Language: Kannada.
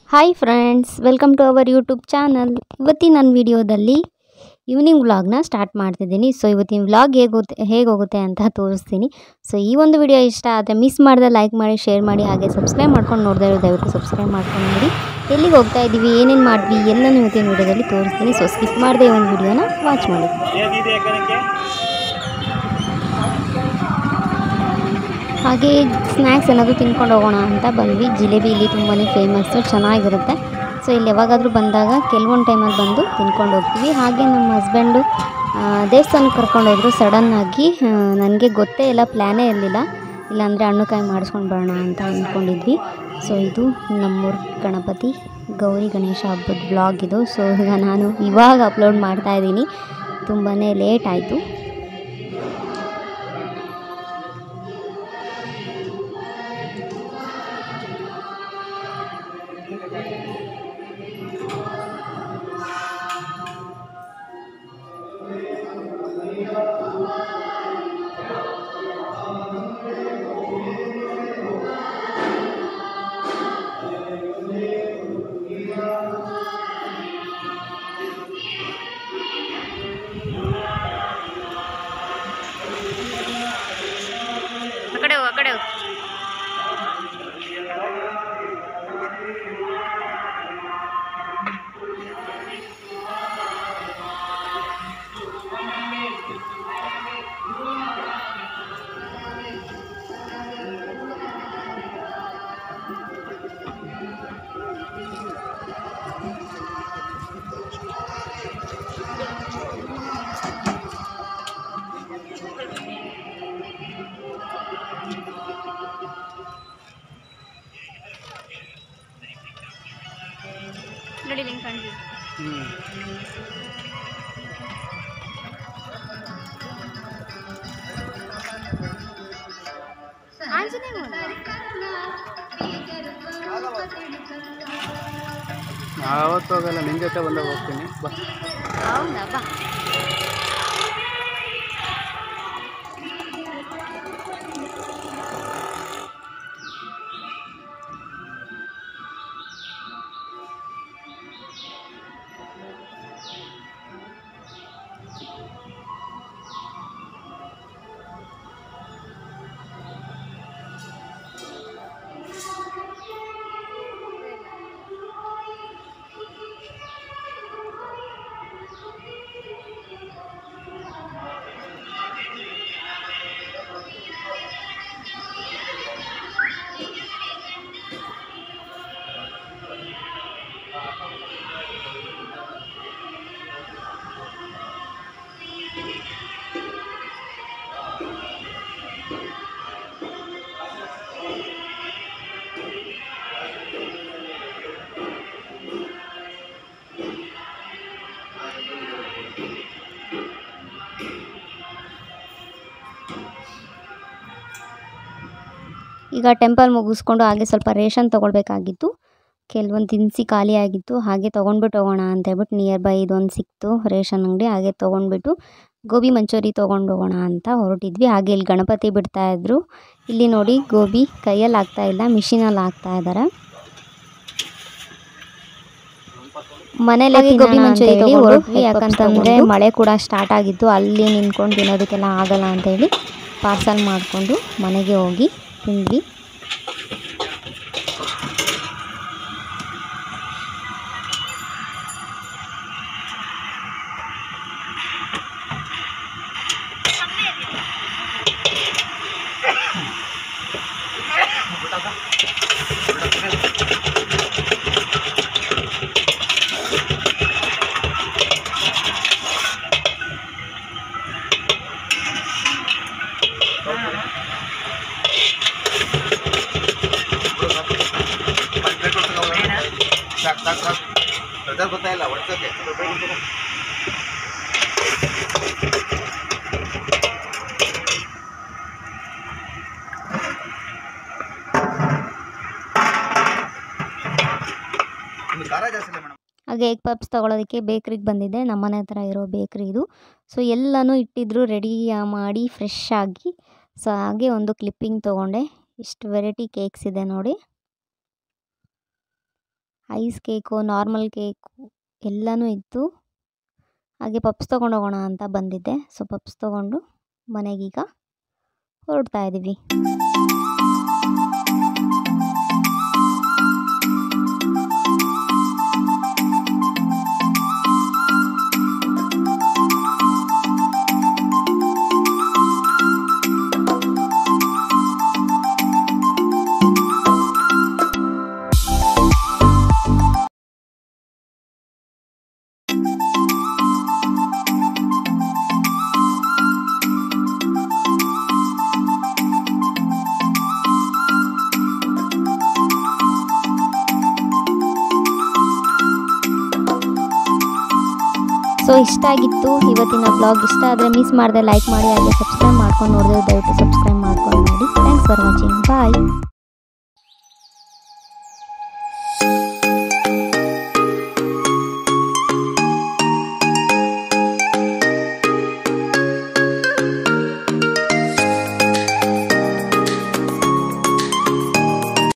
hi friends welcome to our YouTube channel ಇವತ್ತಿನ ನನ್ನ ವಿಡಿಯೋದಲ್ಲಿ ಈವ್ನಿಂಗ್ ವ್ಲಾಗ್ನ ಸ್ಟಾರ್ಟ್ ಮಾಡ್ತಿದ್ದೀನಿ ಸೊ ಇವತ್ತಿನ ವ್ಲಾಗ್ ಹೇಗೋಗುತ್ತೆ ಹೇಗೆ ಹೋಗುತ್ತೆ ಅಂತ ತೋರಿಸ್ತೀನಿ ಸೊ ಈ ಒಂದು ವಿಡಿಯೋ ಇಷ್ಟ ಆದರೆ ಮಿಸ್ ಮಾಡಿದ್ರೆ ಲೈಕ್ ಮಾಡಿ ಶೇರ್ ಮಾಡಿ ಹಾಗೆ ಸಬ್ಸ್ಕ್ರೈಬ್ ಮಾಡ್ಕೊಂಡು ನೋಡಿದೆ ದಯವಿಟ್ಟು ಸಬ್ಸ್ಕ್ರೈಬ್ ಮಾಡ್ಕೊಂಡು ನೋಡಿ ಎಲ್ಲಿಗೆ ಹೋಗ್ತಾ ಇದ್ದೀವಿ ಏನೇನು ಮಾಡಿದ್ವಿ ಎಲ್ಲನೂ ಇವತ್ತಿನ ವಿಡಿಯೋದಲ್ಲಿ ತೋರಿಸ್ತೀನಿ ಸೊ ಸ್ಕಿಪ್ ಮಾಡದೆ ಈ ಒಂದು ವಿಡಿಯೋನ ವಾಚ್ ಮಾಡಿ ಏನಿದೆ ಕಣಕ್ಕೆ ಹಾಗೆ ಸ್ನ್ಯಾಕ್ಸ್ ಏನಾದರೂ ತಿನ್ಕೊಂಡು ಹೋಗೋಣ ಅಂತ ಬಂದ್ವಿ ಜಿಲೇಬಿ ಇಲ್ಲಿ ತುಂಬಾ ಫೇಮಸ್ಸು ಚೆನ್ನಾಗಿರುತ್ತೆ ಸೊ ಇಲ್ಲಿ ಯಾವಾಗಾದರೂ ಬಂದಾಗ ಕೆಲವೊಂದು ಟೈಮಲ್ಲಿ ಬಂದು ತಿನ್ಕೊಂಡು ಹೋಗ್ತೀವಿ ಹಾಗೆ ನಮ್ಮ ಹಸ್ಬೆಂಡು ದೇವಸ್ಥಾನಕ್ಕೆ ಕರ್ಕೊಂಡೋದ್ರು ಸಡನ್ನಾಗಿ ನನಗೆ ಗೊತ್ತೇ ಇಲ್ಲ ಪ್ಲ್ಯಾನೇ ಇರಲಿಲ್ಲ ಇಲ್ಲಾಂದರೆ ಹಣ್ಣುಕಾಯಿ ಮಾಡಿಸ್ಕೊಂಡು ಬರೋಣ ಅಂತ ಅಂದ್ಕೊಂಡಿದ್ವಿ ಸೊ ಇದು ನಮ್ಮೂರ ಗಣಪತಿ ಗೌರಿ ಗಣೇಶ ಹಬ್ಬದ ಬ್ಲಾಗ್ ಇದು ಸೊ ಈಗ ನಾನು ಇವಾಗ ಅಪ್ಲೋಡ್ ಮಾಡ್ತಾ ಇದ್ದೀನಿ ತುಂಬಾ ಲೇಟ್ ಆಯಿತು ಆ ಕಡೆ ಹೋಗು ಆ ಕಡೆ ಹೋಗು ನೋಡಿ ಹೆಂಗೆ ಕಾಣ್ತೀವಿ ಆಂಜನೇಯ ಯಾವತ್ತು ಹೋಗಲ್ಲ ನಿನ್ನ ಜೊತೆ ಬಂದಾಗ ಹೋಗ್ತೀನಿ ಬಾ ಹೌದಾ ಬಾ ಈಗ ಟೆಂಪಲ್ ಮುಗಿಸ್ಕೊಂಡು ಹಾಗೆ ಸ್ವಲ್ಪ ರೇಷನ್ ತೊಗೊಳ್ಬೇಕಾಗಿತ್ತು ಕೆಲವೊಂದು ದಿನಸಿ ಖಾಲಿ ಆಗಿತ್ತು ಹಾಗೆ ತೊಗೊಂಡ್ಬಿಟ್ಟು ಹೋಗೋಣ ಅಂತ ಹೇಳ್ಬಿಟ್ಟು ನಿಯರ್ ಬೈ ಇದೊಂದು ಸಿಕ್ತು ರೇಷನ್ ಅಂಗಡಿ ಹಾಗೆ ತೊಗೊಂಡ್ಬಿಟ್ಟು ಗೋಬಿ ಮಂಚೂರಿ ತೊಗೊಂಡು ಹೋಗೋಣ ಅಂತ ಹೊರಟಿದ್ವಿ ಹಾಗೆ ಇಲ್ಲಿ ಗಣಪತಿ ಬಿಡ್ತಾ ಇದ್ರು ಇಲ್ಲಿ ನೋಡಿ ಗೋಬಿ ಕೈಯಲ್ಲಿ ಆಗ್ತಾ ಇಲ್ಲ ಮಿಷಿನಲ್ಲಿ ಆಗ್ತಾ ಇದ್ದಾರೆ ಮನೇಲಿ ಗೋಬಿ ಮಂಚೂರಿ ಹೊರಟ್ವಿ ಯಾಕಂತಂದರೆ ಮಳೆ ಕೂಡ ಸ್ಟಾರ್ಟ್ ಆಗಿತ್ತು ಅಲ್ಲಿ ನಿಂತ್ಕೊಂಡು ತಿನ್ನೋದಕ್ಕೆಲ್ಲ ಆಗಲ್ಲ ಅಂತೇಳಿ ಪಾರ್ಸಲ್ ಮಾಡಿಕೊಂಡು ಮನೆಗೆ ಹೋಗಿ ತಿಂದ್ವಿ ಸಾಕು ಸಾಕು ಸಾಕು ಬ್ರದರ್ ಗೊತ್ತಾಯಿಲ್ಲ ಒಡ್ಸೋಕೆ ಒಂದು ಖಾರ ಜಾಸ್ತಿ ಇಲ್ಲ ಮೇಡಮ್ ಹಾಗೆ ಎಗ್ ಪಪ್ಸ್ ತೊಗೊಳೋದಕ್ಕೆ ಬೇಕ್ರಿಗೆ ಬಂದಿದ್ದೆ ನಮ್ಮನೆ ಹತ್ರ ಇರೋ ಬೇಕ್ರಿ ಇದು ಸೊ ಎಲ್ಲನೂ ಇಟ್ಟಿದ್ರು ರೆಡಿ ಮಾಡಿ ಫ್ರೆಶ್ ಆಗಿ ಸೊ ಹಾಗೆ ಒಂದು ಕ್ಲಿಪ್ಪಿಂಗ್ ತೊಗೊಂಡೆ ಇಷ್ಟು ವೆರೈಟಿ ಕೇಕ್ಸ್ ಇದೆ ನೋಡಿ ಐಸ್ ಕೇಕು ನಾರ್ಮಲ್ ಕೇಕು ಎಲ್ಲನೂ ಇತ್ತು ಹಾಗೆ ಪಪ್ಸ್ ತೊಗೊಂಡೋಗೋಣ ಅಂತ ಬಂದಿದ್ದೆ ಸೊ ಪಪ್ಸ್ ತೊಗೊಂಡು ಮನೆಗೀಗ ಹೊರಡ್ತಾ ಇದ್ದೀವಿ ಸೊ ಇಷ್ಟ ಆಗಿತ್ತು ಇವತ್ತಿನ ಬ್ಲಾಗ್ ಇಷ್ಟ ಆದರೆ ಮಿಸ್ ಮಾಡದೆ ಲೈಕ್ ಮಾಡಿ ಹಾಗೆ ಸಬ್ಸ್ಕ್ರೈಬ್ ಮಾಡ್ಕೊಂಡು ನೋಡಿದ್ರೆ ದಯವಿಟ್ಟು ಸಬ್ಸ್ಕ್ರೈಬ್ ಮಾಡ್ಕೊಂಡು ನೋಡಿ ಥ್ಯಾಂಕ್ಸ್ ಫಾರ್ ವಾಚಿಂಗ್ ಬಾಯ್